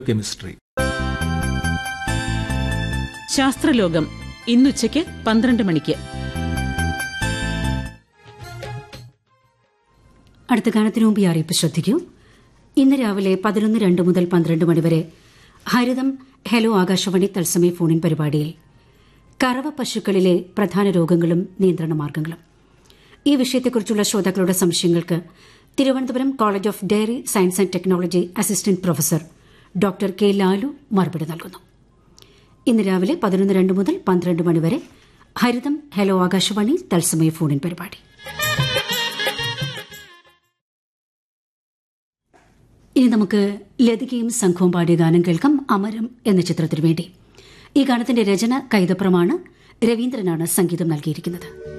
chemistry ശാസ്ത്രലോകം ഇന്നുച്ചയ്ക്ക് പന്ത്രണ്ട് മണിക്ക് അടുത്ത ഗാനത്തിനു മുമ്പ് ഈ അറിയിപ്പ് ശ്രദ്ധിക്കൂ ഇന്ന് രാവിലെ പതിനൊന്ന് രണ്ട് മുതൽ പന്ത്രണ്ട് മണിവരെ ഹരിതം ഹലോ ആകാശവാണി തത്സമയ ഫോണിൻ പരിപാടിയിൽ കറവ പശുക്കളിലെ പ്രധാന രോഗങ്ങളും നിയന്ത്രണ മാർഗങ്ങളും ഈ വിഷയത്തെക്കുറിച്ചുള്ള ശ്രോതാക്കളുടെ സംശയങ്ങൾക്ക് Thiruvananthapuram college of dairy science and technology assistant professor doctor K Lalu മറുപടി നൽകുന്നു ഇന്ന് രാവിലെ പതിനൊന്ന് രണ്ട് മുതൽ പന്ത്രണ്ട് മണിവരെ ഹരിതം ഹലോ ആകാശവാണി തത്സമയ ഫോണിൻ പരിപാടി ഇനി നമുക്ക് ലതികയും സംഘവും പാടിയ ഗാനം കേൾക്കാം അമരം എന്ന ചിത്രത്തിനു വേണ്ടി ഈ ഗാനത്തിന്റെ രചന കൈതപ്രമാണ് രവീന്ദ്രനാണ് സംഗീതം നൽകിയിരിക്കുന്നത്